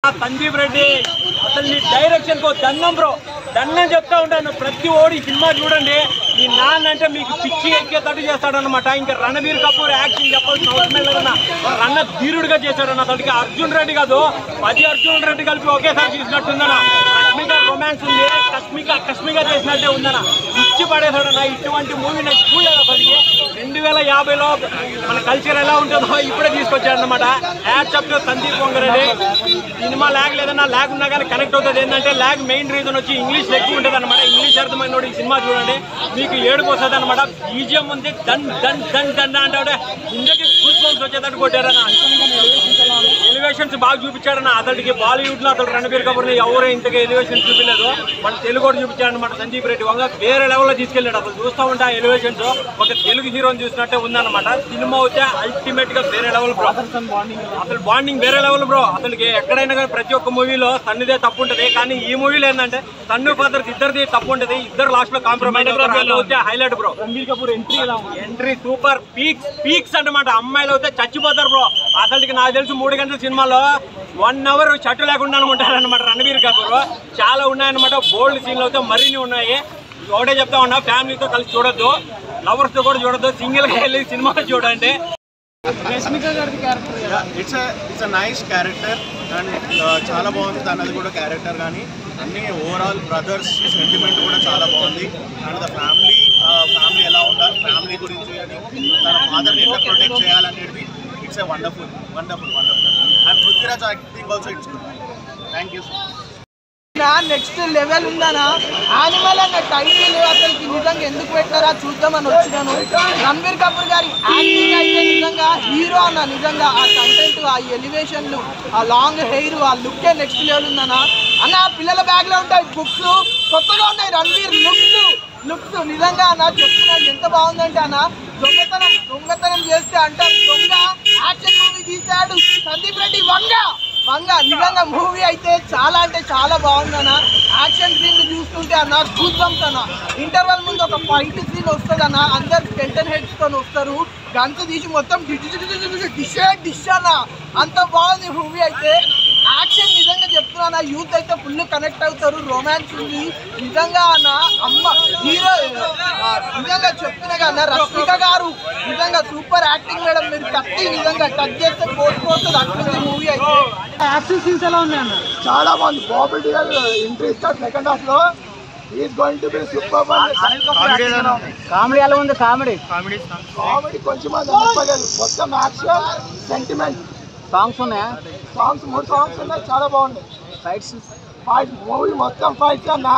సందీప్ రెడ్డి అసలు నీ డైరెక్షన్ కో దండం బ్రో దండం చెప్తా ఉంటాను ప్రతి ఓడి సినిమా చూడండి ఈ నాన్న అంటే మీకు పిచ్చి ఎక్కేటట్టు చేస్తాడనమాట ఇంకా రణబీర్ కపూర్ యాక్షన్ చెప్పాల్సిన అవసరమే లేదన్న రన్న ధీరుడిగా చేశాడన్న అతడికి అర్జున్ రెడ్డి కాదు పది అర్జున్ రెడ్డి కలిపి ఒకేసారి తీసినట్టుందన్న కస్మిక రొమాన్స్ ఉంది కస్మిక కస్మిక చేసినట్టే ఉందన్న ఇచ్చి పడేశాడన్న ఇటువంటి మూవీ నాకు చూడలేదు అసలుకి రెండు వేల యాభైలో మన కల్చర్ ఎలా ఉంటుందో ఇప్పుడే తీసుకొచ్చాడనమాట యాడ్ చెప్తే సందీప్ వంగరెడ్డి సినిమా ల్యాగ్ లేదన్నా ల్యాగ్ ఉన్నా కానీ కనెక్ట్ అవుతుంది ఏంటంటే ల్యాగ్ మెయిన్ రీజన్ వచ్చి ఇంగ్లీష్ ఎక్కువ ఉంటుంది అనమాట ఇంగ్లీష్ అర్థమైన వాడు ఈ సినిమా చూడండి మీకు ఏడుపు వస్తుంది అనమాట బీజియం ఉంది దన్ దన్ దన్ దన్ అంటే ఇండియాకి గూస్ బంప్స్ వచ్చేటట్టు కొట్టారన్న ఎలివేషన్స్ బాగా చూపించాడన్న అతడికి బాలీవుడ్ లో అతడు రణబీర్ కపూర్ ని ఎవరు ఇంతగా ఎలివేషన్స్ చూపించలేదు మన తెలుగు కూడా చూపించాడు అనమాట సందీప్ రెడ్డి వంగ వేరే లెవెల్లో తీసుకెళ్ళాడు అసలు చూస్తా ఉంటే ఆ ఎలివేషన్స్ ఒక తెలుగు హీరోని చూసినట్టే ఉందన్నమాట సినిమా అయితే అల్టిమేట్ గా వేరే లెవెల్ బ్రో అసలు బాండింగ్ వేరే లెవెల్ బ్రో అసలుకి ఎక్కడైనా కానీ ప్రతి ఒక్క మూవీలో తన్నుదే తప్పు ఉంటది కానీ ఈ మూవీలో ఏంటంటే తన్ను ఫాదర్స్ ఇద్దరిది తప్పు ఉంటది ఇద్దరు లాస్ట్ లో కాంప్రమైజ్ అవుతే highlight bro Ranbir Kapoor entry entry super peaks peaks అన్నమాట అమ్మాయిలు అయితే చచ్చిపోతారు బ్రో అసలుకి నాకు తెలిసి మూడు గంటల సినిమాలో వన్ అవర్ షర్ట్ లేకుండా ఉంటారన్నమాట రణబీర్ కపూర్ చాలా ఉన్నాయన్నమాట బోల్డ్ సీన్లు అయితే మరిన్ని ఉన్నాయి ఒకటే చెప్తా ఉన్నా ఫ్యామిలీతో కలిసి చూడొద్దు లవర్స్ తో కూడా చూడొద్దు సింగిల్ గా వెళ్ళి సినిమా చూడండి it's it's a nice character and చాలా బాగుంది తనది కూడా క్యారెక్టర్ కానీ అన్ని ఓవరాల్ బ్రదర్స్ సెంటిమెంట్ కూడా చాలా బాగుంది అండ్ ద ఫ్యామిలీ ఫ్యామిలీ ఎలా ఉండాలి ఫ్యామిలీ గురించి అని తన ఫాదర్ని ఎట్లా ప్రొటెక్ట్ చేయాలనేది it's a wonderful wonderful wonderful and Prithviraj acting also it's good thank you so much next level ఉందనా యానిమల్ అన్న టైటిల్ అసలుకి నిజంగా ఎందుకు పెట్టారా చూద్దామని వచ్చినాను రణబీర్ కపూర్ గారి యాక్టింగ్ అయితే నిజంగా హీరో అన్న నిజంగా ఆ కంటెంట్ ఆ ఎలివేషన్లు ఆ లాంగ్ హెయిర్ ఆ లుక్ నెక్స్ట్ లెవెల్ ఉందన్న అన్న పిల్లల బ్యాగ్ లో ఉంటాయి బుక్స్ కొత్తగా ఉన్నాయి రణబీర్ లుక్స్ లుక్స్ నిజంగా అన్న చెప్తున్నా ఎంత బాగుందంటే అన్న దొంగతనం దొంగతనం చేస్తే అంటారు దొంగ యాక్షన్ మూవీ తీశాడు సందీప్ రెడ్డి వంగ వంగ నిజంగా మూవీ అయితే చాలా అంటే చాలా బాగుందన్న యాక్షన్ సీన్ చూస్తుంటే అన్న చూద్దాం అన్న ఇంటర్వెల్ ముందు ఒక ఫైట్ సీన్ వస్తుంది అన్న అందరు టెంటన్ హెడ్స్ తో వస్తారు గన్స్ తీసి మొత్తం డిష్ డిష్ అన్న అంత బాగుంది మూవీ అయితే యాక్షన్ నిజంగా చెప్తున్నా యూత్ అయితే ఫుల్ కనెక్ట్ అవుతారు రొమాన్స్ ఉంది నిజంగా అన్న అమ్మ హీరో నిజంగా చెప్తున్నా కదా రష్మిక గారు నిజంగా సూపర్ యాక్టింగ్ మేడం మీరు కత్తి నిజంగా టచ్ చేస్తే కోరుకోవచ్చు అట్లుంది మూవీ అయితే యాక్షన్ సీన్స్ ఎలా ఉన్నాయి అన్న చాలా బాగుంది బాబీ డియల్ ఎంట్రీ ఇస్తాడు సెకండ్ హాఫ్ లో is going to be super comedy ఎలా ఉంది కామెడీ కామెడీ కొంచెం అది చెప్పలేదు మొత్తం యాక్షన్ సెంటిమెంట్ సాంగ్స్ ఉన్నాయా సాంగ్స్ మూడు సాంగ్స్ ఉన్నాయి చాలా బాగున్నాయి ఫైట్స్ ఫైట్ మూవీ మొత్తం ఫైట్స్ అన్న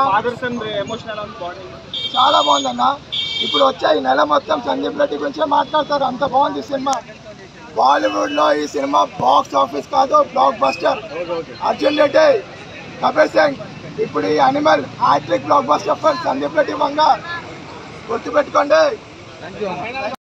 చాలా బాగుంది అన్న ఇప్పుడు వచ్చే ఈ నెల మొత్తం సందీప్ రెడ్డి గురించే మాట్లాడతారు అంత బాగుంది ఈ సినిమా బాలీవుడ్ లో ఈ సినిమా బాక్స్ ఆఫీస్ కాదు బ్లాక్ బస్టర్ అర్జున్ రెడ్డి కపిల్ సింగ్ ఇప్పుడు ఈ Animal hattrick blockbuster for Sandeep Reddy Vanga గుర్తుపెట్టుకోండి